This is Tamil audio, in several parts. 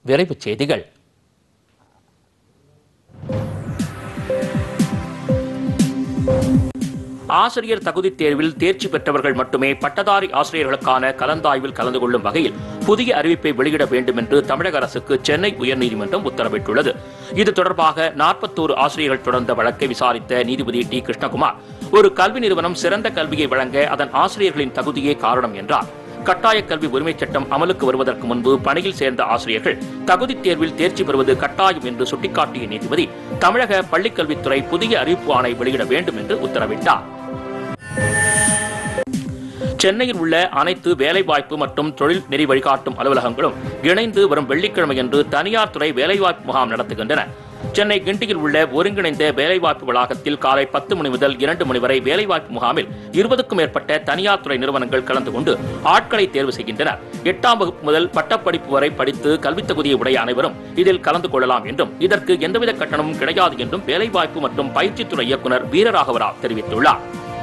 விரைவுச் செய்திகள் ஆசிரியர் தகுதித் தேர்வில் தேர்ச்சி பெற்றவர்கள் மட்டுமே பட்டதாரி ஆசிரியர்களுக்கான கலந்தாய்வில் கலந்து கொள்ளும் வகையில் புதிய அறிவிப்பை வெளியிட வேண்டும் என்று தமிழக அரசுக்கு சென்னை உயர்நீதிமன்றம் உத்தரவிட்டுள்ளது இது தொடர்பாக நாற்பத்தோரு ஆசிரியர்கள் தொடர்ந்த வழக்கை விசாரித்த நீதிபதி டி கிருஷ்ணகுமார் ஒரு கல்வி நிறுவனம் சிறந்த கல்வியை வழங்க அதன் ஆசிரியர்களின் தகுதியே காரணம் என்றார் கட்டாய கல்வி உரிமைச் சட்டம் அமலுக்கு வருவதற்கு முன்பு பணியில் சேர்ந்த ஆசிரியர்கள் தகுதித் தேர்வில் தேர்ச்சி பெறுவது கட்டாயம் என்று சுட்டிக்காட்டிய நீதிபதி தமிழக பள்ளிக்கல்வித்துறை புதிய அறிவிப்பு ஆணை வெளியிட வேண்டும் என்று உத்தரவிட்டார் சென்னையில் உள்ள அனைத்து வேலைவாய்ப்பு மற்றும் தொழில் நெறி வழிகாட்டும் அலுவலகங்களும் இணைந்து வரும் வெள்ளிக்கிழமையன்று தனியார் துறை வேலைவாய்ப்பு முகாம் நடத்துகின்றன சென்னை கிண்டியில் உள்ள ஒருங்கிணைந்த வேலைவாய்ப்பு வளாகத்தில் காலை பத்து மணி முதல் இரண்டு மணி வரை வேலைவாய்ப்பு முகாமில் இருபதுக்கும் மேற்பட்ட தனியார் துறை நிறுவனங்கள் கலந்து கொண்டு ஆட்களை தேர்வு செய்கின்றனர் எட்டாம் வகுப்பு முதல் பட்டப்படிப்பு வரை படித்து கல்வித் தகுதியை உடைய அனைவரும் இதில் கலந்து கொள்ளலாம் என்றும் இதற்கு எந்தவித கட்டணமும் கிடையாது என்றும் வேலைவாய்ப்பு மற்றும் பயிற்சித்துறை இயக்குநர் வீரராகவராவ் தெரிவித்துள்ளார்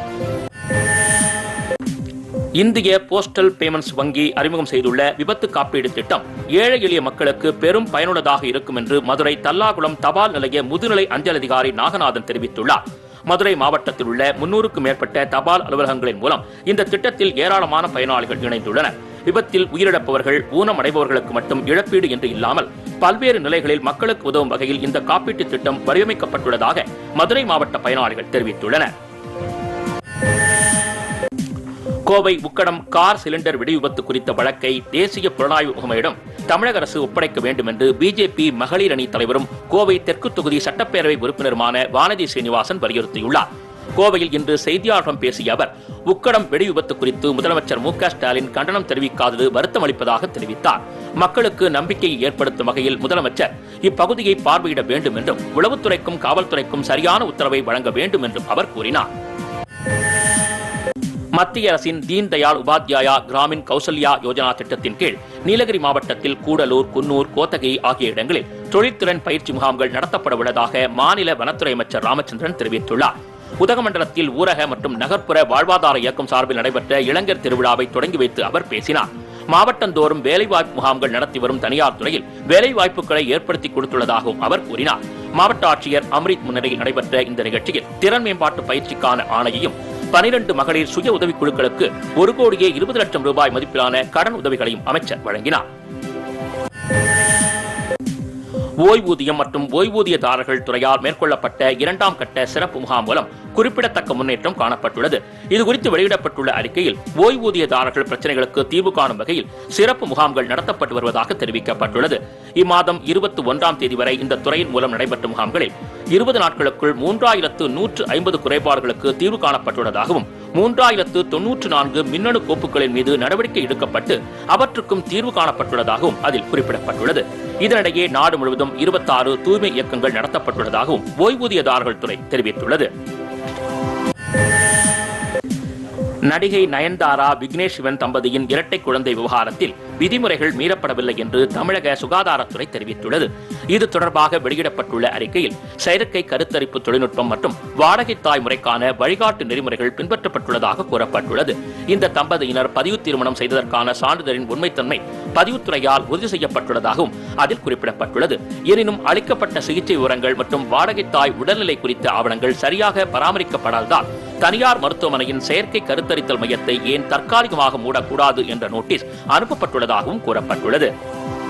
இந்திய போஸ்டல் பேமெண்ட்ஸ் வங்கி அறிமுகம் செய்துள்ள விபத்து காப்பீடு திட்டம் ஏழை எளிய மக்களுக்கு பெரும் பயனுள்ளதாக இருக்கும் என்று மதுரை தல்லாகுளம் தபால் நிலைய முதுநிலை அஞ்சல் அதிகாரி நாகநாதன் தெரிவித்துள்ளார் மதுரை மாவட்டத்தில் உள்ள முன்னூறுக்கும் மேற்பட்ட தபால் அலுவலகங்களின் மூலம் இந்த திட்டத்தில் ஏராளமான பயனாளிகள் இணைந்துள்ளனர் விபத்தில் உயிரிழப்பவர்கள் ஊனமடைபவர்களுக்கு மட்டும் இழப்பீடு என்று இல்லாமல் பல்வேறு நிலைகளில் மக்களுக்கு உதவும் வகையில் இந்த காப்பீட்டுத் திட்டம் வடிவமைக்கப்பட்டுள்ளதாக மதுரை மாவட்ட பயனாளிகள் தெரிவித்துள்ளனர் கோவை உக்கடம் கார் சிலிண்டர் வெடி விபத்து குறித்த வழக்கை தேசிய புலனாய்வு முகமையிடம் தமிழக அரசு ஒப்படைக்க வேண்டும் என்று பிஜேபி மகளிர் அணி தலைவரும் கோவை தெற்கு தொகுதி சட்டப்பேரவை உறுப்பினருமான வானதி சீனிவாசன் வலியுறுத்தியுள்ளார் கோவையில் இன்று செய்தியாளர்களிடம் பேசிய அவர் உக்கடம் வெடி விபத்து குறித்து முதலமைச்சர் மு க ஸ்டாலின் கண்டனம் தெரிவிக்காதது வருத்தம் அளிப்பதாக தெரிவித்தார் மக்களுக்கு நம்பிக்கையை ஏற்படுத்தும் வகையில் முதலமைச்சர் இப்பகுதியை பார்வையிட வேண்டும் என்றும் உளவுத்துறைக்கும் காவல்துறைக்கும் சரியான உத்தரவை வழங்க வேண்டும் என்றும் அவர் கூறினார் மத்திய அரசின் தீன் தயாள் உபாத்யாயா கிராமின் கௌசல்யா யோஜனா திட்டத்தின் கீழ் நீலகிரி மாவட்டத்தில் கூடலூர் குன்னூர் கோத்தகை ஆகிய இடங்களில் தொழில்திறன் பயிற்சி முகாம்கள் நடத்தப்பட உள்ளதாக மாநில வனத்துறை அமைச்சர் ராமச்சந்திரன் தெரிவித்துள்ளார் உதகமண்டலத்தில் ஊரக மற்றும் நகர்ப்புற வாழ்வாதார இயக்கம் சார்பில் நடைபெற்ற இளைஞர் திருவிழாவை தொடங்கி வைத்து அவர் பேசினார் மாவட்டந்தோறும் வேலைவாய்ப்பு முகாம்கள் நடத்தி வரும் தனியார் துறையில் வேலைவாய்ப்புகளை ஏற்படுத்தி கொடுத்துள்ளதாகவும் அவர் கூறினார் மாவட்ட ஆட்சியர் அம்ரித் முன்னிலையில் நடைபெற்ற இந்த நிகழ்ச்சியில் திறன் மேம்பாட்டு பயிற்சிக்கான ஆணையையும் பனிரெண்டு மகளிர் சுய உதவிக் குழுக்களுக்கு ஒரு கோடியே இருபது லட்சம் ரூபாய் மதிப்பிலான கடன் உதவிகளையும் அமைச்சர் வழங்கினார் ஓய்வூதியம் மற்றும் ஓய்வூதியதாரர்கள் துறையால் மேற்கொள்ளப்பட்ட இரண்டாம் கட்ட சிறப்பு முகாம் மூலம் குறிப்பிடத்தக்க முன்னேற்றம் காணப்பட்டுள்ளது இதுகுறித்து வெளியிடப்பட்டுள்ள அறிக்கையில் ஓய்வூதியதாரர்கள் பிரச்சனைகளுக்கு தீர்வு காணும் வகையில் சிறப்பு முகாம்கள் நடத்தப்பட்டு வருவதாக தெரிவிக்கப்பட்டுள்ளது இம்மாதம் இருபத்தி ஒன்றாம் தேதி வரை இந்த துறையின் மூலம் நடைபெற்ற முகாம்களில் இருபது நாட்களுக்குள் மூன்றாயிரத்து நூற்று ஐம்பது குறைபாடுகளுக்கு தீர்வு காணப்பட்டுள்ளதாகவும் மூன்றாயிரத்து தொன்னூற்று நான்கு மின்னணு கோப்புகளின் மீது நடவடிக்கை எடுக்கப்பட்டு அவற்றுக்கும் தீர்வு காணப்பட்டுள்ளதாகவும் அதில் குறிப்பிடப்பட்டுள்ளது இதனிடையே நாடு முழுவதும் இருபத்தாறு தூய்மை இயக்கங்கள் நடத்தப்பட்டுள்ளதாகவும் ஓய்வூதியதாரர்கள் துறை தெரிவித்துள்ளது நடிகை நயன்தாரா விக்னேஷ் சிவன் தம்பதியின் இரட்டை குழந்தை விவகாரத்தில் விதிமுறைகள் மீறப்படவில்லை என்று தமிழக சுகாதாரத்துறை தெரிவித்துள்ளது இது தொடர்பாக வெளியிடப்பட்டுள்ள அறிக்கையில் செயற்கை கருத்தரிப்பு தொழில்நுட்பம் மற்றும் வாடகை தாய் முறைக்கான வழிகாட்டு நெறிமுறைகள் பின்பற்றப்பட்டுள்ளதாக கூறப்பட்டுள்ளது இந்த தம்பதியினர் பதிவு திருமணம் செய்ததற்கான சான்றிதழின் உண்மைத்தன்மை பதிவுத்துறையால் உறுதி செய்யப்பட்டுள்ளதாகவும் அதில் குறிப்பிடப்பட்டுள்ளது எனினும் அளிக்கப்பட்ட சிகிச்சை விவரங்கள் மற்றும் வாடகை தாய் உடல்நிலை குறித்த ஆவணங்கள் சரியாக பராமரிக்கப்படாததால் தனியார் மருத்துவமனையின் செயற்கை கருத்தரித்தல் மையத்தை ஏன் தற்காலிகமாக மூடக்கூடாது என்ற நோட்டீஸ் அனுப்பப்பட்டுள்ளதாகவும் கூறப்பட்டுள்ளது